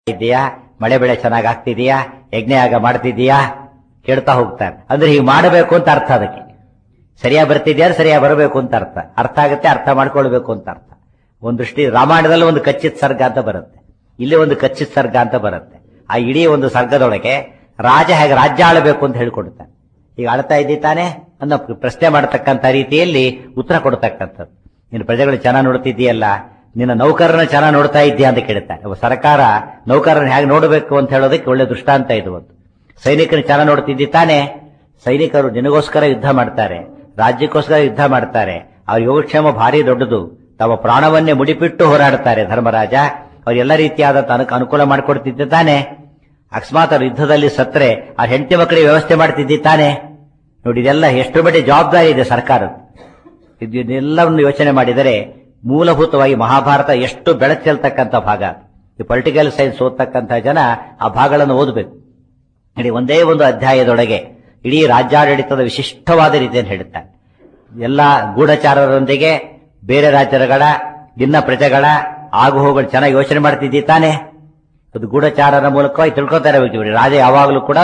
ಇದೆಯಾ ಮಳೆ ಬೆಳೆ ಚೆನ್ನಾಗಿ ಆಗ್ತಿದೆಯಾ ಯಜ್ಞಯಾಗ ಮಾಡ್ತಿದೀಯಾ ಕೇಳ್ತಾ ಹೋಗ್ತಾರೆ ಅಂದ್ರೆ ಹೀಗೆ ಮಾಡಬೇಕು ಅಂತ ಅರ್ಥ ಅದಕ್ಕೆ ಸರಿಯಾಗಿ ಬರ್ತಿದ್ಯಾ ಸರಿಯಾಗಿ ಬರಬೇಕು ಅಂತ ಅರ್ಥ ಅರ್ಥ ಆಗುತ್ತೆ ಅರ್ಥ ಮಾಡ್ಕೊಳ್ಬೇಕು ಅಂತ ಅರ್ಥ ಒಂದು ದೃಷ್ಟಿ ರಾಮಾಯಣದಲ್ಲಿ ಒಂದು ಕಚ್ಚಿತ್ ಸರ್ಗ ಅಂತ ಬರುತ್ತೆ ಇಲ್ಲಿ ಒಂದು ಕಚ್ಚಿತ್ ಸರ್ಗ ಅಂತ ಬರುತ್ತೆ ಆ ಇಡೀ ಒಂದು ಸರ್ಗದೊಳಗೆ ರಾಜ ಹೇಗೆ ರಾಜ್ಯ ಆಳಬೇಕು ಅಂತ ಹೇಳ್ಕೊಡ್ತಾನೆ ಈಗ ಆಳ್ತಾ ಇದ್ದಿ ತಾನೆ ಅನ್ನೋ ಪ್ರಶ್ನೆ ಮಾಡತಕ್ಕಂತ ರೀತಿಯಲ್ಲಿ ಉತ್ತರ ಕೊಡ್ತಕ್ಕಂಥದ್ದು ನೀನು ಪ್ರಜೆಗಳು ಚೆನ್ನಾಗಿ ನೋಡ್ತಿದ್ದೀಯಲ್ಲ ನಿನ್ನ ನೌಕರನ ಚೆನ್ನಾಗಿ ನೋಡ್ತಾ ಇದ್ದೀಯಾ ಅಂತ ಕೇಳ್ತಾರೆ ಒಬ್ಬ ಸರ್ಕಾರ ನೌಕರನ ಹೇಗೆ ನೋಡಬೇಕು ಅಂತ ಹೇಳೋದಕ್ಕೆ ಒಳ್ಳೆ ದೃಷ್ಟಾಂತ ಇದು ಒಂದು ಸೈನಿಕನ ಚೆನ್ನಾಗಿ ನೋಡ್ತಿದ್ದಿ ತಾನೆ ಸೈನಿಕರು ನಿನಗೋಸ್ಕರ ಯುದ್ಧ ಮಾಡ್ತಾರೆ ರಾಜ್ಯಕ್ಕೋಸ್ಕರ ಯುದ್ಧ ಮಾಡ್ತಾರೆ ಅವ್ರ ಯೋಗಕ್ಷೇಮ ಭಾರಿ ದೊಡ್ಡದು ತಮ್ಮ ಪ್ರಾಣವನ್ನೇ ಮುಡಿಪಿಟ್ಟು ಹೋರಾಡ್ತಾರೆ ಧರ್ಮರಾಜ ಅವ್ರ ಎಲ್ಲ ರೀತಿಯಾದ ಅನುಕ ಅನುಕೂಲ ಮಾಡಿಕೊಡ್ತಿದ್ದೆ ತಾನೆ ಅಕಸ್ಮಾತ್ ಅವ್ರ ಯುದ್ಧದಲ್ಲಿ ಸತ್ರೆ ಆ ಹೆಂಡತಿ ಮಕ್ಕಳಿಗೆ ವ್ಯವಸ್ಥೆ ಮಾಡ್ತಿದ್ದಿ ತಾನೆ ನೋಡಿ ಇದೆಲ್ಲ ಎಷ್ಟು ಮಟ್ಟಿಗೆ ಜವಾಬ್ದಾರಿ ಇದೆ ಸರ್ಕಾರದ ಇದನ್ನೆಲ್ಲವನ್ನು ಯೋಚನೆ ಮಾಡಿದರೆ ಮೂಲಭೂತವಾಗಿ ಮಹಾಭಾರತ ಎಷ್ಟು ಬೆಳಚೆಲ್ತಕ್ಕಂಥ ಭಾಗ ಈ ಪೊಲಿಟಿಕಲ್ ಸೈನ್ಸ್ ಓದ್ತಕ್ಕಂಥ ಜನ ಆ ಭಾಗಗಳನ್ನು ಓದಬೇಕು ಇಡೀ ಒಂದೇ ಒಂದು ಅಧ್ಯಾಯದೊಳಗೆ ಇಡೀ ರಾಜ್ಯಾಡಳಿತದ ವಿಶಿಷ್ಟವಾದ ರೀತಿಯನ್ನು ಹೇಳುತ್ತಾರೆ ಎಲ್ಲ ಗೂಢಚಾರರೊಂದಿಗೆ ಬೇರೆ ರಾಜ್ಯಗಳ ಭಿನ್ನ ಪ್ರಜೆಗಳ ಆಗು ಹೋಗಲು ಚೆನ್ನಾಗಿ ಯೋಚನೆ ಮಾಡ್ತಿದ್ದಿ ತಾನೆ ಅದು ಗೂಢಚಾರರ ಮೂಲಕವಾಗಿ ತಿಳ್ಕೊತಾ ಇರಬೇಕು ಇವ್ರು. ರಾಜ ಯಾವಾಗಲೂ ಕೂಡ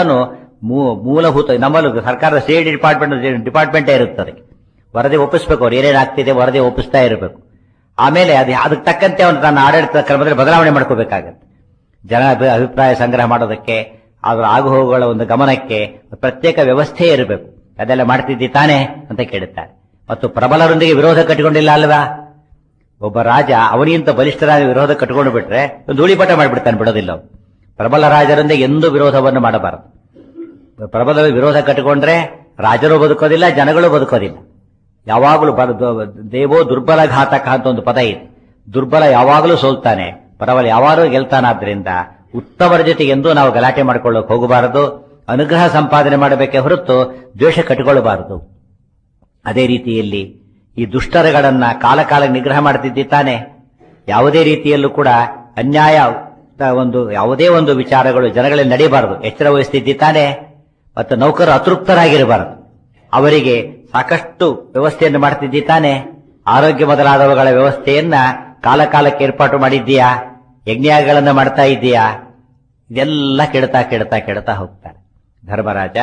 ಮೂಲಭೂತ ನಮ್ಮಲ್ಲೂ ಸರ್ಕಾರದ ಸ್ಟೇಟ್ ಡಿಪಾರ್ಟ್ಮೆಂಟ್ ಡಿಪಾರ್ಟ್ಮೆಂಟೇ ಇರುತ್ತದೆ ವರದಿ ಒಪ್ಪಿಸ್ಬೇಕು ಅವ್ರು ಏನೇನು ಆಗ್ತಿದೆ ವರದಿ ಒಪ್ಪಿಸ್ತಾ ಇರಬೇಕು ಆಮೇಲೆ ಅದು ಅದಕ್ಕೆ ತಕ್ಕಂತೆ ಅವನು ತನ್ನ ಆಡಳಿತ ಕ್ರಮದಲ್ಲಿ ಬದಲಾವಣೆ ಮಾಡ್ಕೋಬೇಕಾಗತ್ತೆ ಜನ ಅಭಿ- ಅಭಿಪ್ರಾಯ ಸಂಗ್ರಹ ಮಾಡೋದಕ್ಕೆ ಅದರ ಆಗುಹೋಗುಗಳ ಒಂದು ಗಮನಕ್ಕೆ ಪ್ರತ್ಯೇಕ ವ್ಯವಸ್ಥೆ ಇರಬೇಕು ಅದೆಲ್ಲ ಮಾಡ್ತಿದ್ದಿ ತಾನೆ ಅಂತ ಕೇಳುತ್ತಾರೆ ಮತ್ತು ಪ್ರಬಲರೊಂದಿಗೆ ವಿರೋಧ ಕಟ್ಟಿಕೊಂಡಿಲ್ಲ ಅಲ್ವಾ ಒಬ್ಬ ರಾಜ ಅವನಿಗಿಂತ ಬಲಿಷ್ಠರಾದ ವಿರೋಧ ಕಟ್ಟಿಕೊಂಡು ಬಿಟ್ರೆ ಒಂದು ಧೂಳಿಪಟ ಮಾಡಿಬಿಡ್ತಾನೆ ಬಿಡೋದಿಲ್ಲ ಅವ್ನು. ಪ್ರಬಲ ರಾಜರೊಂದಿಗೆ ಎಂದೂ ವಿರೋಧವನ್ನು ಮಾಡಬಾರದು ಪ್ರಬಲ ವಿರೋಧ ಕಟ್ಟಿಕೊಂಡ್ರೆ ರಾಜರು ಬದುಕೋದಿಲ್ಲ ಜನಗಳು ಬದುಕೋದಿಲ್ಲ ಯಾವಾಗಲೂ ಬರ- ದ- ದೇವೋ ದುರ್ಬಲ ಘಾತಕ ಅಂತ ಒಂದು ಪದ ಇದೆ ದುರ್ಬಲ ಯಾವಾಗಲೂ ಸೋಲ್ತಾನೆ ಪ್ರಬಲ ಯಾವಾಗಲೂ ಗೆಲ್ತಾನಾದ್ರಿಂದ ಉತ್ತಮರ ಜೊತೆಗೆ ಎಂದೂ ನಾವು ಗಲಾಟೆ ಮಾಡ್ಕೊಳ್ಳೋಕೆ ಹೋಗಬಾರದು ಅನುಗ್ರಹ ಸಂಪಾದನೆ ಮಾಡಬೇಕೇ ಹೊರತು ದ್ವೇಷ ಕಟ್ಟಿಕೊಳ್ಳಬಾರದು ಅದೇ ರೀತಿಯಲ್ಲಿ ಈ ದುಷ್ಟರಗಳನ್ನ ಕಾಲ ಕಾಲ ನಿಗ್ರಹ ಮಾಡ್ತಿದ್ದಿ ತಾನೆ ಯಾವುದೇ ರೀತಿಯಲ್ಲೂ ಕೂಡ ಅನ್ಯಾಯ ತ- ಒಂದು ಯಾವುದೇ ಒಂದು ವಿಚಾರಗಳು ಜನಗಳಲ್ಲಿ ನಡೆಯಬಾರದು ಎಚ್ಚರ ವಹಿಸ್ತಿದ್ದಿ ತಾನೆ ಮತ್ತು ನೌಕರರು ಅತೃಪ್ತರಾಗಿರಬಾರದು ಅವರಿಗೆ ಸಾಕಷ್ಟು ವ್ಯವಸ್ಥೆಯನ್ನು ಮಾಡ್ತಿದ್ದಿ ತಾನೆ ಆರೋಗ್ಯ ಮೊದಲಾದವುಗಳ ವ್ಯವಸ್ಥೆಯನ್ನ ಕಾಲ ಕಾಲಕ್ಕೆ ಏರ್ಪಾಟು ಮಾಡಿದ್ದೀಯಾ ಯಜ್ಞಗಳನ್ನ ಮಾಡ್ತಾ ಇದ್ದೀಯಾ ಇದೆಲ್ಲ ಕೆಡ್ತಾ ಕೆಡ್ತಾ ಕೆಡ್ತಾ ಹೋಗ್ತಾರೆ ಧರ್ಮರಾಜ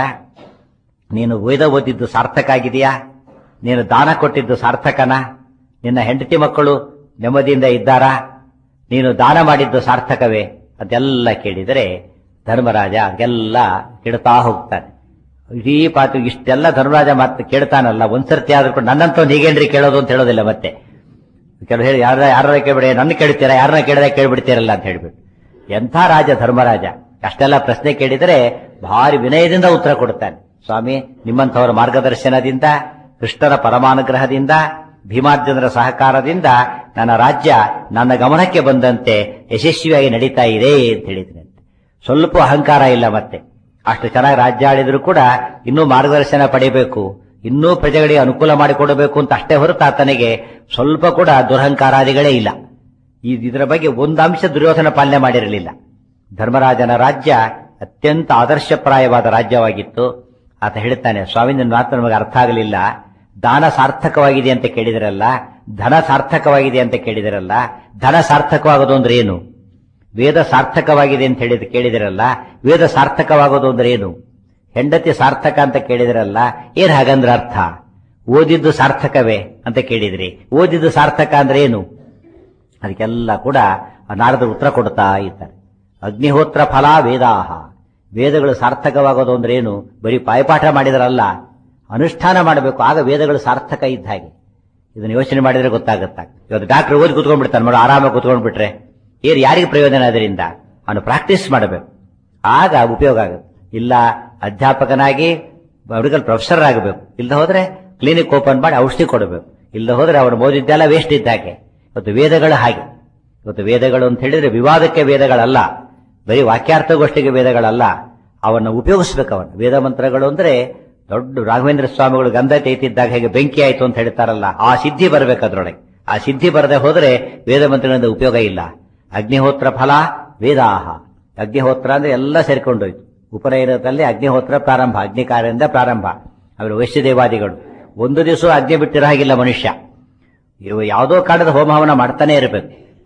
ನೀನು ವೇದ ಓದಿದ್ದು ಸಾರ್ಥಕ ಆಗಿದೆಯಾ ನೀನು ದಾನ ಕೊಟ್ಟಿದ್ದು ಸಾರ್ಥಕನ ನಿನ್ನ ಹೆಂಡತಿ ಮಕ್ಕಳು ನೆಮ್ಮದಿಯಿಂದ ಇದ್ದಾರಾ ನೀನು ದಾನ ಮಾಡಿದ್ದು ಸಾರ್ಥಕವೇ ಅದೆಲ್ಲ ಕೇಳಿದರೆ ಧರ್ಮರಾಜ ಅದೆಲ್ಲ ಕೆಡ್ತಾ ಹೋಗ್ತಾನೆ ಇಡೀ ಪಾತ್ರ ಇಷ್ಟೆಲ್ಲ ಧರ್ಮರಾಜ ಮಾತು ಕೇಳ್ತಾನಲ್ಲ ಒಂದ್ಸರ್ತಿ ಆದ್ರೂ ಕೂಡ ನನ್ನಂತ ಹೀಗೇನ್ರಿ ಕೇಳೋದು ಅಂತ ಹೇಳೋದಿಲ್ಲ ಮತ್ತೆ ಕೆಲವು ಹೇಳಿ ಯಾರ ಯಾರ ಕೇಳ್ಬೇಡಿ ನನ್ನ ಕೇಳ್ತೀರಾ ಯಾರನ್ನ ಕೇಳಿದಾಗ ಕೇಳ್ಬಿಡ್ತೀರಲ್ಲ ಅಂತ ಹೇಳ್ಬಿಟ್ಟು ಎಂಥ ರಾಜ ಧರ್ಮರಾಜ ಅಷ್ಟೆಲ್ಲ ಪ್ರಶ್ನೆ ಕೇಳಿದರೆ ಭಾರಿ ವಿನಯದಿಂದ ಉತ್ತರ ಕೊಡ್ತಾನೆ ಸ್ವಾಮಿ ನಿಮ್ಮಂಥವರ ಮಾರ್ಗದರ್ಶನದಿಂದ ಕೃಷ್ಣನ ಪರಮಾನುಗ್ರಹದಿಂದ ಭೀಮಾರ್ಜುನರ ಸಹಕಾರದಿಂದ ನನ್ನ ರಾಜ್ಯ ನನ್ನ ಗಮನಕ್ಕೆ ಬಂದಂತೆ ಯಶಸ್ವಿಯಾಗಿ ನಡೀತಾ ಇದೆ ಅಂತ ಹೇಳಿದ್ರೆ ಸ್ವಲ್ಪ ಅಹಂಕಾರ ಇಲ್ಲ ಮತ್ತೆ ಅಷ್ಟು ಚೆನ್ನಾಗಿ ರಾಜ್ಯ ಆಳಿದ್ರು ಕೂಡ ಇನ್ನೂ ಮಾರ್ಗದರ್ಶನ ಪಡಿಬೇಕು ಇನ್ನೂ ಪ್ರಜೆಗಳಿಗೆ ಅನುಕೂಲ ಮಾಡಿಕೊಡಬೇಕು ಅಂತ ಅಷ್ಟೇ ಹೊರತು ಆತನಿಗೆ ಸ್ವಲ್ಪ ಕೂಡ ದುರಹಂಕಾರಾದಿಗಳೇ ಇಲ್ಲ ಈ ಇದರ ಬಗ್ಗೆ ಒಂದು ಅಂಶ ದುರ್ಯೋಧನ ಪಾಲನೆ ಮಾಡಿರಲಿಲ್ಲ ಧರ್ಮರಾಜನ ರಾಜ್ಯ ಅತ್ಯಂತ ಆದರ್ಶಪ್ರಾಯವಾದ ರಾಜ್ಯವಾಗಿತ್ತು ಆತ ಹೇಳ್ತಾನೆ ಸ್ವಾಮಿ ನನ್ನ ಮಾತು ನಮಗೆ ಅರ್ಥ ಆಗಲಿಲ್ಲ ದಾನ ಸಾರ್ಥಕವಾಗಿದೆ ಅಂತ ಕೇಳಿದಿರಲ್ಲ ಧನ ಸಾರ್ಥಕವಾಗಿದೆ ಅಂತ ಕೇಳಿದಿರಲ್ಲ ಧನ ಸಾರ್ಥಕವಾಗೋದು ಅಂದ್ರೆ ಏನು ವೇದ ಸಾರ್ಥಕವಾಗಿದೆ ಅಂತ ಹೇಳಿದ ಕೇಳಿದಿರಲ್ಲ ವೇದ ಸಾರ್ಥಕವಾಗೋದು ಅಂದ್ರೆ ಏನು ಹೆಂಡತಿ ಸಾರ್ಥಕ ಅಂತ ಕೇಳಿದಿರಲ್ಲ ಏನ್ ಹಾಗಂದ್ರ ಅರ್ಥ ಓದಿದ್ದು ಸಾರ್ಥಕವೇ ಅಂತ ಕೇಳಿದ್ರಿ ಓದಿದ್ದು ಸಾರ್ಥಕ ಅಂದ್ರೆ ಏನು ಅದಕ್ಕೆಲ್ಲ ಕೂಡ ನಾರದರು ಉತ್ತರ ಕೊಡ್ತಾ ಇದ್ದಾರೆ ಅಗ್ನಿಹೋತ್ರ ಫಲ ವೇದಾಹ ವೇದಗಳು ಸಾರ್ಥಕವಾಗೋದು ಅಂದ್ರೆ ಏನು ಬರೀ ಪಾಯಪಾಠ ಮಾಡಿದರಲ್ಲ ಅನುಷ್ಠಾನ ಮಾಡಬೇಕು ಆಗ ವೇದಗಳು ಸಾರ್ಥಕ ಇದ್ದ ಹಾಗೆ ಇದನ್ನು ಯೋಚನೆ ಮಾಡಿದ್ರೆ ಗೊತ್ತಾಗುತ್ತಾ ಇವತ್ತು ಡಾಕ್ಟರ್ ಓದಿ ಕುತ್ಕೊಂಡ್ಬಿಡ್ತಾನೆ ನೋಡಿ ಆರಾಮಾಗಿ ಕುತ್ಕೊಂಡ್ಬಿಟ್ರೆ ಏನು ಯಾರಿಗೆ ಪ್ರಯೋಜನ ಅದರಿಂದ ಅವನು ಪ್ರಾಕ್ಟೀಸ್ ಮಾಡಬೇಕು ಆಗ ಉಪಯೋಗ ಆಗುತ್ತೆ ಇಲ್ಲ ಅಧ್ಯಾಪಕನಾಗಿ ಮೆಡಿಕಲ್ ಪ್ರೊಫೆಸರ್ ಆಗಬೇಕು ಇಲ್ಲದ ಹೋದ್ರೆ ಕ್ಲಿನಿಕ್ ಓಪನ್ ಮಾಡಿ ಔಷಧಿ ಕೊಡಬೇಕು ಇಲ್ಲದ ಹೋದ್ರೆ ಅವನು ಓದಿದ್ದೆಲ್ಲ ವೇಸ್ಟ್ ಇದ್ದಾಗೆ ಇವತ್ತು ವೇದಗಳು ಹಾಗೆ ಇವತ್ತು ವೇದಗಳು ಅಂತ ಹೇಳಿದ್ರೆ ವಿವಾದಕ್ಕೆ ವೇದಗಳಲ್ಲ ಬರೀ ವಾಕ್ಯಾರ್ಥಗೋಷ್ಠಿಗೆ ವೇದಗಳಲ್ಲ ಅವನ್ನ ಉಪಯೋಗಿಸ್ಬೇಕು ಅವನ್ನ ವೇದ ಮಂತ್ರಗಳು ಅಂದ್ರೆ ದೊಡ್ಡ ರಾಘವೇಂದ್ರ ಸ್ವಾಮಿಗಳು ಗಂಧ ತೇತಿದ್ದಾಗ ಹೇಗೆ ಬೆಂಕಿ ಆಯ್ತು ಅಂತ ಹೇಳ್ತಾರಲ್ಲ ಆ ಸಿದ್ಧಿ ಬರಬೇಕು ಅದ್ರೊಳಗೆ ಆ ಸಿದ್ಧಿ ಬರದೆ ಹೋದ್ರೆ ವೇದ ಮಂತ್ರಗಳಿಂದ ಉಪಯೋಗ ಇಲ್ಲ ಅಗ್ನಿಹೋತ್ರ ಫಲ ವೇದಾಹ ಅಗ್ನಿಹೋತ್ರ ಅಂದ್ರೆ ಎಲ್ಲ ಸೇರ್ಕೊಂಡೋಯ್ತು ಉಪನಯನದಲ್ಲಿ ಅಗ್ನಿಹೋತ್ರ ಪ್ರಾರಂಭ ಅಗ್ನಿ ಕಾರ್ಯದಿಂದ ಪ್ರಾರಂಭ ಅವರು ವೈಶ್ಯದೇವಾದಿಗಳು ಒಂದು ದಿವಸ ಅಗ್ನಿ ಬಿಟ್ಟಿರೋ ಹಾಗಿಲ್ಲ ಮನುಷ್ಯ ಇವು ಯಾವುದೋ ಕಾರಣದ ಹೋಮ ಹವನ ಮಾಡ್ತಾನೆ ಇರಬೇಕು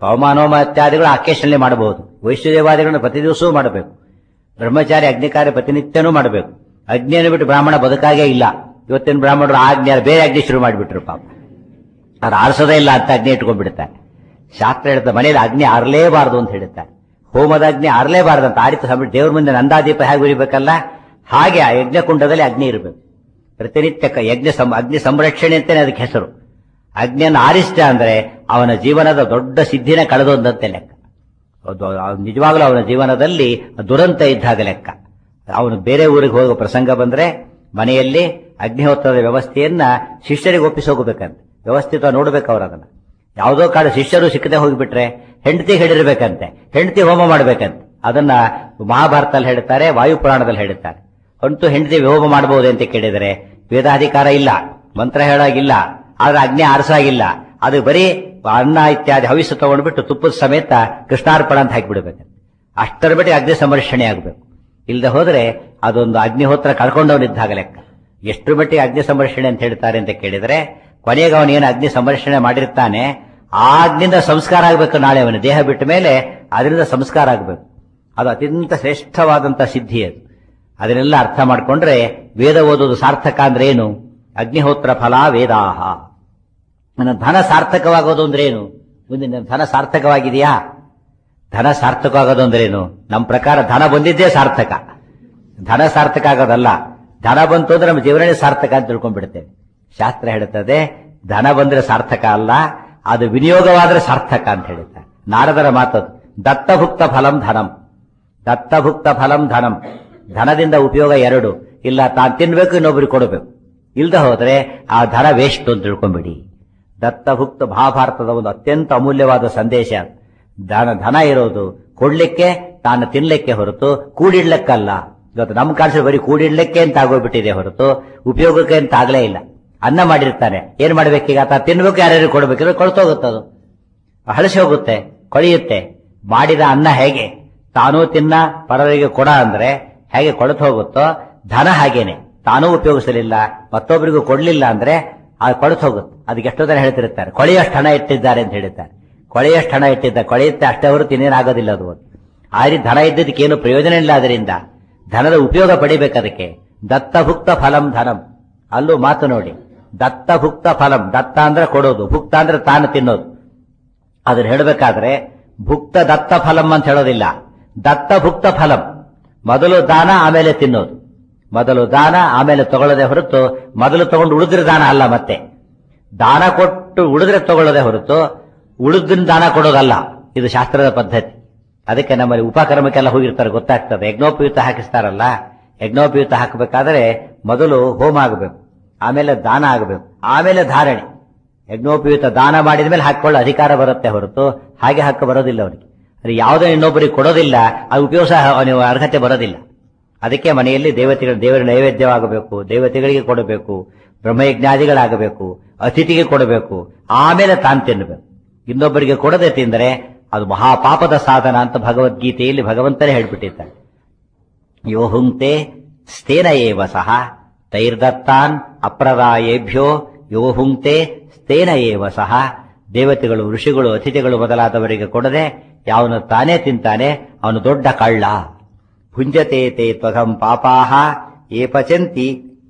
ಪವಮಾನೋಮ ಇತ್ಯಾದಿಗಳು ಅಕೇಶನಲ್ಲಿ ಮಾಡಬಹುದು ವೈಶ್ವದೇವಾದಿಗಳನ್ನು ಪ್ರತಿ ದಿವಸವೂ ಮಾಡಬೇಕು ಬ್ರಹ್ಮಚಾರಿ ಅಗ್ನಿಕಾರ್ಯ ಪ್ರತಿನಿತ್ಯನೂ ಮಾಡಬೇಕು ಅಗ್ನಿಯನ್ನು ಬಿಟ್ಟು ಬ್ರಾಹ್ಮಣ ಬದುಕಾಗೇ ಇಲ್ಲ ಇವತ್ತಿನ ಬ್ರಾಹ್ಮಣರು ಆಜ್ಞೆ ಬೇರೆ ಅಗ್ನಿ ಶುರು ಮಾಡಿಬಿಟ್ರು ಪಾಪ ಅವ್ರು ಆರಿಸೋದೇ ಇಲ್ಲ ಅಂತ ಅಗ್ನಿ ಇಟ್ಕೊಂಡ್ಬಿಡ್ತಾರೆ ಶಾಸ್ತ್ರ ಹೇಳ್ತಾರೆ ಮನೆಯಲ್ಲಿ ಅಗ್ನಿ ಆರಲೇಬಾರದು ಅಂತ ಹೇಳುತ್ತಾರೆ ಹೋಮದ ಅಗ್ನಿ ಆರಲೇಬಾರದು ಅಂತ ಆರಿತ ಸಮಯ ದೇವ್ರ ಮುಂದೆ ನಂದಾದೀಪ ಹೇಗೆ ಉರಿಬೇಕಲ್ಲ ಹಾಗೆ ಆ ಯಜ್ಞಕುಂಡದಲ್ಲಿ ಅಗ್ನಿ ಇರಬೇಕು ಪ್ರತಿನಿತ್ಯ ಕ- ಯಜ್ಞ ಸಂ- ಅಗ್ನಿ ಸಂರಕ್ಷಣೆ ಅಂತಾನೆ ಅದಕ್ಕೆ ಹೆಸರು ಅಗ್ನಿಯನ್ನು ಆರಿಸಿದ ಅಂದ್ರೆ ಅವನ ಜೀವನದ ದೊಡ್ಡ ಸಿದ್ಧಿನ ಕಳೆದೊಂದಂತೆ ಲೆಕ್ಕ ಅದು ಅವ್ನು ನಿಜವಾಗ್ಲೂ ಅವನ ಜೀವನದಲ್ಲಿ ದುರಂತ ಇದ್ದಾಗ ಲೆಕ್ಕ ಅವನು ಬೇರೆ ಊರಿಗೆ ಹೋಗೋ ಪ್ರಸಂಗ ಬಂದ್ರೆ ಮನೆಯಲ್ಲಿ ಅಗ್ನಿಹೋತ್ರದ ವ್ಯವಸ್ಥೆಯನ್ನ ಶಿಷ್ಯರಿಗೆ ಒಪ್ಪಿಸೋಗಬೇಕಂತೆ ವ್ಯವಸ್ಥಿತ ನೋಡ್ಬೇಕು ಅವ್ರು ಅದನ್ನ ಯಾವುದೋ ಕಾಲ ಶಿಷ್ಯರು ಸಿಕ್ಕದೆ ಹೋಗಿಬಿಟ್ರೆ ಹೆಂಡತಿ ಹೇಳಿರ್ಬೇಕಂತೆ ಹೆಂಡತಿ ಹೋಮ ಮಾಡ್ಬೇಕಂತೆ ಅದನ್ನ ಮಹಾಭಾರತದಲ್ಲಿ ಹೇಳ್ತಾರೆ ವಾಯುಪುರಾಣದಲ್ಲಿ ಹೇಳ್ತಾರೆ ಅಂತೂ ಹೆಂಡತಿ ಹೋಮ ಮಾಡಬಹುದು ಅಂತ ಕೇಳಿದರೆ ವೇದಾಧಿಕಾರ ಇಲ್ಲ ಮಂತ್ರ ಹೇಳಾಗಿಲ್ಲ ಆದ್ರೆ ಅಗ್ನಿ ಆರಿಸಾಗಿಲ್ಲ ಅದು ಬರೀ ಅನ್ನ ಇತ್ಯಾದಿ ಹವಿಸ್ಸು ತಗೊಂಡ್ಬಿಟ್ಟು ತುಪ್ಪದ ಸಮೇತ ಕೃಷ್ಣಾರ್ಪಣ ಅಂತ ಹಾಕಿಬಿಡ್ಬೇಕು ಅಷ್ಟರ ಬಿಟ್ಟು ಅಗ್ನಿ ಸಂರಕ್ಷಣೆ ಆಗಬೇಕು ಇಲ್ಲದೆ ಹೋದ್ರೆ ಅದೊಂದು ಅಗ್ನಿಹೋತ್ರ ಕಳ್ಕೊಂಡವನಿದ್ದಾಗ ಲೆಕ್ಕ ಎಷ್ಟು ಮಟ್ಟಿಗೆ ಅಗ್ನಿ ಸಂರಕ್ಷಣೆ ಅಂತ ಹೇಳ್ತಾರೆ ಅಂತ ಕೇಳಿದ್ರೆ ಕೊನೆಗೆ ಅವನು ಏನು ಅಗ್ನಿ ಸಂರಕ್ಷಣೆ ಮಾಡಿರ್ತಾನೆ ಆ ಅಗ್ನಿಂದ ಸಂಸ್ಕಾರ ಆಗಬೇಕು ನಾಳೆ ಅವನ ದೇಹ ಬಿಟ್ಟ ಮೇಲೆ ಅದರಿಂದ ಸಂಸ್ಕಾರ ಆಗಬೇಕು ಅದು ಅತ್ಯಂತ ಶ್ರೇಷ್ಠವಾದಂತ ಸಿದ್ಧಿ ಅದು ಅದನ್ನೆಲ್ಲ ಅರ್ಥ ಮಾಡ್ಕೊಂಡ್ರೆ ವೇದ ಓದೋದು ಸಾರ್ಥಕ ಅಂದ್ರೆ ಏನು ಅಗ್ನಿಹೋತ್ರ ಫಲ ವೇದಾಹ ನನ್ನ ಧನ ಸಾರ್ಥಕವಾಗೋದು ಅಂದ್ರೆ ಏನು ಮುಂದೆ ನನ್ನ ಧನ ಸಾರ್ಥಕವಾಗಿದೆಯಾ ಧನ ಸಾರ್ಥಕವಾಗೋದು ಅಂದ್ರೆ ಏನು ನಮ್ಮ ಪ್ರಕಾರ ಧನ ಬಂದಿದ್ದೇ ಸಾರ್ಥಕ ಧನ ಸಾರ್ಥಕ ಆಗೋದಲ್ಲ ಧನ ಬಂತು ಅಂದ್ರೆ ನಮ್ಮ ಜೀವನನೇ ಸಾರ್ಥಕ ಅಂತ ತಿಳ್ಕೊಂಡ್ಬಿಡ್ತೇವೆ ಶಾಸ್ತ್ರ ಹೇಳುತ್ತದೆ ಧನ ಬಂದ್ರೆ ಸಾರ್ಥಕ ಅಲ್ಲ ಅದು ವಿನಿಯೋಗವಾದ್ರೆ ಸಾರ್ಥಕ ಅಂತ ಹೇಳುತ್ತೆ ನಾರದರ ಮಾತದು ದತ್ತಭುಕ್ತ ಫಲಂ ಧನಂ ದತ್ತಭುಕ್ತ ಫಲಂ ಧನಂ ಧನದಿಂದ ಉಪಯೋಗ ಎರಡು ಇಲ್ಲ ತಾನು ತಿನ್ಬೇಕು ಇನ್ನೊಬ್ರಿಗೆ ಕೊಡಬೇಕು ಇಲ್ದ ಹೋದ್ರೆ ಆ ಧನ ವೇಸ್ಟ್ ಅಂತ ತಿಳ್ಕೊಂಬಿಡಿ ದತ್ತಭುಕ್ತ ಮಹಾಭಾರತದ ಒಂದು ಅತ್ಯಂತ ಅಮೂಲ್ಯವಾದ ಸಂದೇಶ ಅದು. ಧನ ಧನ ಇರೋದು ಕೊಡ್ಲಿಕ್ಕೆ ತಾನು ತಿನ್ಲಿಕ್ಕೆ ಹೊರತು ಕೂಡಿಡ್ಲಿಕ್ಕಲ್ಲ ಇವತ್ತು ನಮ್ಮ ಕಾಣಿಸಿ ಬರೀ ಕೂಡಿಡ್ಲಿಕ್ಕೆ ಅಂತ ಆಗೋಗ್ಬಿಟ್ಟಿದೆ ಹೊರತು ಉಪಯೋಗಕ್ಕೆ ಅಂತ ಆಗ್ಲೇ ಇಲ್ಲ ಅನ್ನ ಮಾಡಿರ್ತಾನೆ ಏನ್ ಮಾಡ್ಬೇಕೀಗ ತಾ ತಿನ್ಬೇಕು ಯಾರ್ಯಾರು ಕೊಡ್ಬೇಕಿದ್ರೆ ಕೊಳ್ತೋಗುತ್ತದು ಹಳಸಿ ಹೋಗುತ್ತೆ ಕೊಳೆಯುತ್ತೆ ಮಾಡಿದ ಅನ್ನ ಹೇಗೆ ತಾನೂ ತಿನ್ನ ಪರರಿಗೆ ಕೊಡ ಅಂದ್ರೆ ಹೇಗೆ ಕೊಳತು ಹೋಗುತ್ತೋ ಧನ ಹಾಗೇನೆ ತಾನೂ ಉಪಯೋಗಿಸಲಿಲ್ಲ ಮತ್ತೊಬ್ಬರಿಗೂ ಕೊಡ್ಲಿಲ್ಲ ಅಂದ್ರೆ ಅದು ಕೊಳತು ಹೋಗುತ್ತೆ ಅದಕ್ಕೆ ಎಷ್ಟೋ ಜನ ಹೇಳ್ತಿರ್ತಾರೆ ಕೊಳೆಯಷ್ಟು ಹಣ ಇಟ್ಟಿದ್ದಾರೆ ಅಂತ ಹೇಳ್ತಾರೆ ಕೊಳೆಯಷ್ಟು ಹಣ ಇಟ್ಟಿದ್ದ ಕೊಳೆಯುತ್ತೆ ಅಷ್ಟೇ ಅವರು ತಿನ್ನೇನಾಗೋದಿಲ್ಲ ಅದು ಆ ರೀತಿ ಧನ ಇದ್ದದಕ್ಕೆ ಏನು ಪ್ರಯೋಜನ ಇಲ್ಲ ಅದರಿಂದ ಧನದ ಉಪಯೋಗ ಪಡಿಬೇಕು ಅದಕ್ಕೆ ದತ್ತಭುಕ್ತ ಫಲಂ ಧನಂ ಅಲ್ಲೂ ಮಾತು ನೋಡಿ ದತ್ತಭುಕ್ತ ಫಲಂ ದತ್ತ ಅಂದ್ರೆ ಕೊಡೋದು ಭುಕ್ತ ಅಂದ್ರೆ ತಾನು ತಿನ್ನೋದು ಅದನ್ನ ಹೇಳಬೇಕಾದ್ರೆ ಭುಕ್ತ ದತ್ತ ಫಲಂ ಅಂತ ಹೇಳೋದಿಲ್ಲ ದತ್ತ ಭುಕ್ತ ಫಲಂ ಮೊದಲು ದಾನ ಆಮೇಲೆ ತಿನ್ನೋದು ಮೊದಲು ದಾನ ಆಮೇಲೆ ತಗೊಳ್ಳೋದೇ ಹೊರತು ಮೊದಲು ತಗೊಂಡು ಉಳಿದ್ರೆ ದಾನ ಅಲ್ಲ ಮತ್ತೆ ದಾನ ಕೊಟ್ಟು ಉಳಿದ್ರೆ ತಗೊಳ್ಳೋದೇ ಹೊರತು ಉಳಿದಿನ ದಾನ ಕೊಡೋದಲ್ಲ ಇದು ಶಾಸ್ತ್ರದ ಪದ್ಧತಿ ಅದಕ್ಕೆ ನಮ್ಮಲ್ಲಿ ಉಪಕ್ರಮಕ್ಕೆಲ್ಲ ಹೋಗಿರ್ತಾರೆ ಗೊತ್ತಾಗ್ತದೆ ಯಜ್ಞೋಪಯುಕ್ತ ಹಾಕಿಸ್ತಾರಲ್ಲ ಯಜ್ಞೋಪಯುಕ್ತ ಹಾಕಬೇಕಾದ್ರೆ ಮೊದಲು ಹೋಮ ಆಗಬೇಕು ಆಮೇಲೆ ದಾನ ಆಗಬೇಕು ಆಮೇಲೆ ಧಾರಣೆ ಯಜ್ಞೋಪಯುಕ್ತ ದಾನ ಮಾಡಿದ ಮೇಲೆ ಹಾಕೊಳ್ಳೋ ಅಧಿಕಾರ ಬರುತ್ತೆ ಹೊರತು ಹಾಗೆ ಹಾಕ ಬರೋದಿಲ್ಲ ಅವನಿಗೆ ಅದು ಯಾವುದೇ ಇನ್ನೊಬ್ಬರಿಗೆ ಕೊಡೋದಿಲ್ಲ ಅದು ಉಪಯೋಗ ಅವನಿಗೆ ಅರ್ಹತೆ ಬರೋದಿಲ್ಲ ಅದಕ್ಕೆ ಮನೆಯಲ್ಲಿ ದೇವತೆಗಳು ದೇವರ ನೈವೇದ್ಯವಾಗಬೇಕು ದೇವತೆಗಳಿಗೆ ಕೊಡಬೇಕು ಬ್ರಹ್ಮಯಜ್ಞಾದಿಗಳಾಗಬೇಕು ಅತಿಥಿಗೆ ಕೊಡಬೇಕು ಆಮೇಲೆ ತಾನು ತಿನ್ನಬೇಕು ಇನ್ನೊಬ್ಬರಿಗೆ ಕೊಡದೆ ತಿಂದರೆ ಅದು ಮಹಾಪಾಪದ ಸಾಧನ ಅಂತ ಭಗವದ್ಗೀತೆಯಲ್ಲಿ ಭಗವಂತನೇ ಹೇಳ್ಬಿಟ್ಟಿದ್ದಾನೆ ಯೋ ಹುಂಕ್ತೆ ಸ್ಥೇನ ಏವ ಸಹ ತೈರ್ದತ್ತಾನ್ ಅಪ್ರದಾಯೇಭ್ಯೋ ಯೋ ಹುಂಕ್ತೆ ಸ್ಥೇನ ಏವ ಸಹ ದೇವತೆಗಳು ಋಷಿಗಳು ಅತಿಥಿಗಳು ಮೊದಲಾದವರಿಗೆ ಕೊಡದೆ ಯಾವನು ತಾನೇ ತಿಂತಾನೆ ಅವನು ದೊಡ್ಡ ಕಳ್ಳ ಭುಂಜತೆ ತೇ ತ್ವಗಂ ಪಾಪಾಹ ಏ ಪಚಂತಿ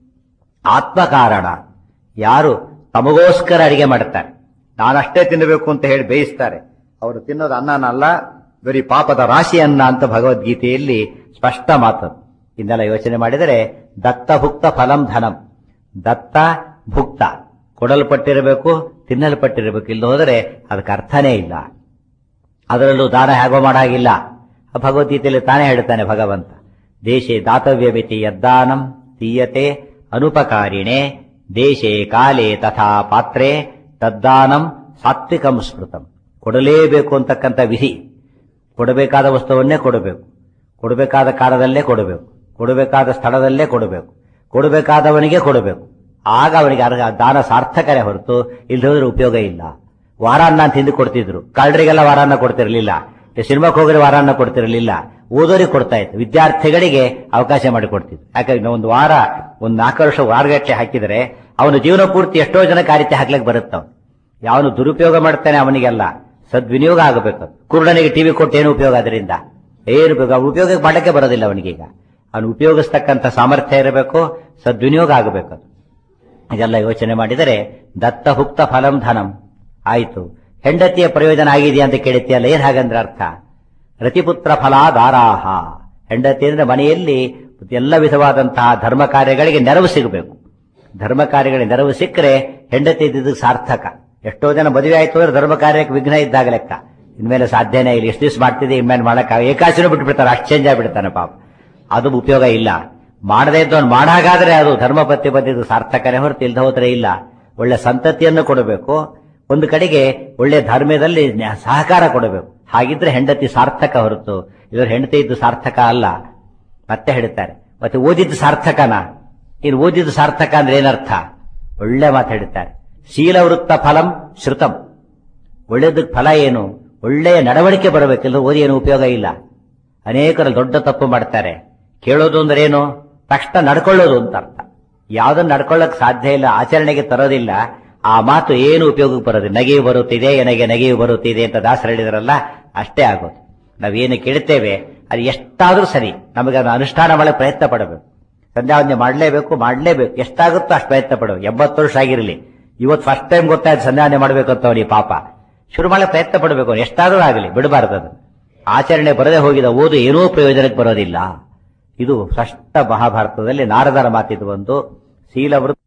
ಆತ್ಮಕಾರಣ ಯಾರು ತಮಗೋಸ್ಕರ ಅಡಿಗೆ ಮಾಡ್ತಾರೆ ನಾನಷ್ಟೇ ತಿನ್ನಬೇಕು ಅಂತ ಹೇಳಿ ಬೇಯಿಸ್ತಾರೆ ಅವರು ತಿನ್ನೋದು ಅನ್ನನಲ್ಲ ಬರೀ ಪಾಪದ ರಾಶಿ ಅನ್ನ ಅಂತ ಭಗವದ್ಗೀತೆಯಲ್ಲಿ ಸ್ಪಷ್ಟ ಮಾತು ಇದನ್ನೆಲ್ಲ ಯೋಚನೆ ಮಾಡಿದರೆ ದತ್ತಭುಕ್ತ ಫಲಂ ಧನಂ ದತ್ತ ಭುಕ್ತ ಕೊಡಲ್ಪಟ್ಟಿರಬೇಕು ತಿನ್ನಲ್ಪಟ್ಟಿರಬೇಕು ಇಲ್ಲ ಹೋದರೆ ಅದಕ್ಕೆ ಅರ್ಥನೇ ಇಲ್ಲ ಅದರಲ್ಲೂ ದಾನ ಹೇಗೋ ಮಾಡಾಗಿಲ್ಲ ಭಗವದ್ಗೀತೆಯಲ್ಲಿ ತಾನೇ ಹೇಳ್ತಾನೆ ಭಗವಂತ ದೇಶೇ ದಾತವ್ಯ ಮಿತಿ ಯದ್ದಾನಂ ತೀಯತೆ ಅನುಪಕಾರಿಣೆ ದೇಶೇ ಕಾಲೇ ತಥಾ ಪಾತ್ರೆ ತದ್ದಾನಂ ಸಾತ್ವಿಕಂ ಸ್ಮೃತಂ ಕೊಡಲೇಬೇಕು ಅಂತಕ್ಕಂಥ ವಿಧಿ ಕೊಡಬೇಕಾದ ವಸ್ತುವನ್ನೇ ಕೊಡಬೇಕು ಕೊಡಬೇಕಾದ ಕಾಲದಲ್ಲೇ ಕೊಡಬೇಕು ಕೊಡಬೇಕಾದ ಸ್ಥಳದಲ್ಲೇ ಕೊಡಬೇಕು ಕೊಡಬೇಕಾದವನಿಗೆ ಕೊಡಬೇಕು ಆಗ ಅವನಿಗೆ ಅರ್ಹ ದಾನ ಸಾರ್ಥಕರೇ ಹೊರತು ಇಲ್ಲದೆ ಹೋದ್ರೆ ಉಪಯೋಗ ಇಲ್ಲ ವಾರಾನ್ನ ತಿಂದು ಕೊಡ್ತಿದ್ರು ಕಳ್ಳರಿಗೆಲ್ಲ ವಾರಾನ್ನ ಕೊಡ್ತಿರ್ಲಿಲ್ಲ ಸಿನಿಮಾಕ್ಕೆ ಹೋದ್ರೆ ವಾರಾನ್ನ ಕೊಡ್ತಿರ್ಲಿಲ್ಲ ಓದೋರಿಗೆ ಕೊಡ್ತಾ ಇತ್ತು ವಿದ್ಯಾರ್ಥಿಗಳಿಗೆ ಅವಕಾಶ ಮಾಡಿಕೊಡ್ತಿದ್ರು ಯಾಕಂದ್ರೆ ಒಂದು ವಾರ ಒಂದು ನಾಲ್ಕು ವರ್ಷ ವಾರಗಟ್ಟಲೆ ಹಾಕಿದರೆ ಅವನ ಜೀವನ ಪೂರ್ತಿ ಎಷ್ಟೋ ಜನ ಕಾರ್ಯತೆ ಹಾಕ್ಲಿಕ್ಕೆ ಬರುತ್ತೆ ಅವನು ಯಾವನು ದುರುಪಯೋಗ ಮಾಡ್ತಾನೆ ಅವನಿಗೆಲ್ಲ ಸದ್ವಿನಿಯೋಗ ಆಗಬೇಕು ಕುರುಡನಿಗೆ ಟಿವಿ ಕೊಟ್ಟು ಏನು ಉಪಯೋಗ ಅದರಿಂದ ಏನು ಉಪಯೋಗ ಅವ್ನು ಉಪಯೋಗ ಮಾಡಕ್ಕೆ ಬರೋದಿಲ್ಲ ಅವನಿಗೀಗ ಅವನು ಉಪಯೋಗಿಸ್ತಕ್ಕಂಥ ಸಾಮರ್ಥ್ಯ ಇರಬೇಕು ಸದ್ವಿನಿಯೋಗ ಆಗಬೇಕು ಇದೆಲ್ಲ ಯೋಚನೆ ಮಾಡಿದರೆ ದತ್ತ ಹುಕ್ತ ಫಲಂ ಧನಂ ಆಯಿತು ಹೆಂಡತಿಯ ಪ್ರಯೋಜನ ಆಗಿದೆಯಾ ಅಂತ ಕೇಳುತ್ತೀಯಲ್ಲ ಏನ್ ಹಾಗಂದ್ರೆ ಅರ್ಥ ರತಿಪುತ್ರ ಫಲಾದಾರಾಹ ಹೆಂಡತಿ ಅಂದ್ರೆ ಮನೆಯಲ್ಲಿ ಎಲ್ಲ ವಿಧವಾದಂತಹ ಧರ್ಮ ಕಾರ್ಯಗಳಿಗೆ ನೆರವು ಸಿಗಬೇಕು ಧರ್ಮ ಕಾರ್ಯಗಳಿಗೆ ನೆರವು ಸಿಕ್ಕರೆ ಹೆಂಡತಿ ಇದ್ದಿದ್ದು ಸಾರ್ಥಕ ಎಷ್ಟೋ ಜನ ಮದುವೆ ಆಯ್ತು ಅಂದ್ರೆ ಧರ್ಮ ಕಾರ್ಯಕ್ಕೆ ವಿಘ್ನ ಇದ್ದಾಗ ಲೆಕ್ಕ ಇನ್ಮೇಲೆ ಸಾಧ್ಯನೇ ಇಲ್ಲ ಎಷ್ಟು ದಿವಸ ಮಾಡ್ತಿದ್ದೆ ಇನ್ಮೇಲೆ ಮಾಡಕ್ಕ ಏಕಾಸಿನೂ ಬಿಟ್ಟು ಬಿಡ್ತಾರೆ ಅಷ್ಟು ಚೇಂಜ್ ಆಗ್ಬಿಡ್ತಾನೆ ಪಾಪ ಅದು ಉಪಯೋಗ ಇಲ್ಲ ಮಾಡದೇ ಇದ್ದವನು ಮಾಡಾಗಾದ್ರೆ ಅದು ಧರ್ಮಪತ್ಯ ಬಂದಿದ್ದು ಸಾರ್ಥಕನೇ ಹೊರತು ಇಲ್ದ ಹೋದ್ರೆ ಇಲ್ಲ ಒಳ್ಳೆ ಸಂತತಿಯನ್ನು ಕೊಡಬೇಕು ಒಂದು ಕಡೆಗೆ ಒಳ್ಳೆ ಧರ್ಮದಲ್ಲಿ ನ್ಯಾ- ಸಹಕಾರ ಕೊಡಬೇಕು ಹಾಗಿದ್ರೆ ಹೆಂಡತಿ ಸಾರ್ಥಕ ಹೊರತು ಇವರು ಹೆಂಡತಿ ಇದ್ದು ಸಾರ್ಥಕ ಅಲ್ಲ ಮತ್ತೆ ಹೇಳ್ತಾರೆ ಮತ್ತೆ ಓದಿದ್ದು ಸಾರ್ಥಕನಾ ಇನ್ನು ಓದಿದ್ದು ಸಾರ್ಥಕ ಅಂದ್ರೆ ಏನರ್ಥ ಒಳ್ಳೆ ಮಾತು ಹೇಳ್ತಾರೆ ಶೀಲವೃತ್ತ ಫಲಂ ಶ್ರುತಂ ಒಳ್ಳೆದಕ್ಕೆ ಫಲ ಏನು ಒಳ್ಳೆಯ ನಡವಳಿಕೆ ಬರಬೇಕಿಲ್ಲ ಓದಿ ಏನು ಉಪಯೋಗ ಇಲ್ಲ ಅನೇಕರು ದೊಡ್ಡ ತಪ್ಪು ಮಾಡ್ತಾರೆ ಕೇಳೋದು ಅಂದ್ರೆ ಏನು ತಕ್ಷಣ ನಡ್ಕೊಳ್ಳೋದು ಅಂತ ಅರ್ಥ ಯಾವ್ದನ್ನ ನಡ್ಕೊಳ್ಳಕ್ ಸಾಧ್ಯ ಇಲ್ಲ ಆಚರಣೆಗೆ ತರೋದಿಲ್ಲ ಆ ಮಾತು ಏನು ಉಪಯೋಗಕ್ಕೆ ಬರೋದಿಲ್ಲ ನಗೆಯು ಬರುತ್ತಿದೆ ನನಗೆ ನಗೆಯು ಬರುತ್ತಿದೆ ಅಂತ ದಾಸರು ಹೇಳಿದ್ರಲ್ಲ ಅಷ್ಟೇ ಆಗೋದು ನಾವೇನು ಕೇಳ್ತೇವೆ ಅದು ಎಷ್ಟಾದ್ರೂ ಸರಿ ನಮಗೆ ಅದನ್ನ ಅನುಷ್ಠಾನ ಮಾಡಕ್ಕೆ ಪ್ರಯತ್ನ ಪಡಬೇಕು ಸಂಧ್ಯಾವಂದನೆ ಮಾಡಲೇಬೇಕು ಮಾಡಲೇಬೇಕು ಎಷ್ಟಾಗುತ್ತೋ ಅಷ್ಟು ಪ್ರಯತ್ನ ಪಡಬೇಕು ಎಂಬತ್ತು ವರ್ಷ ಆಗಿರಲಿ ಇವತ್ತು ಫಸ್ಟ್ ಟೈಮ್ ಗೊತ್ತಾಯ್ತು ಸಂಧ್ಯಾವಂದನೆ ಮಾಡಬೇಕು ಅಂತ ಅವನಿಗೆ ಪಾಪ ಶುರು ಮಾಡಕ್ಕೆ ಪ್ರಯತ್ನ ಪಡಬೇಕು ಅವ್ನು ಎಷ್ಟಾದ್ರೂ ಆಗಲಿ ಬಿಡಬಾರ್ದು ಅದು ಆಚರಣೆ ಬರದೆ ಹೋಗಿದ ಓದು ಏನೂ ಪ್ರಯೋಜನಕ್ಕೆ ಬರೋದಿಲ್ಲ ಇದು ಸ್ಪಷ್ಟ ಮಹಾಭಾರತದಲ್ಲಿ ನಾರದರ ಮಾತಿದು ಒಂದು ಶೀಲವೃತ್ತ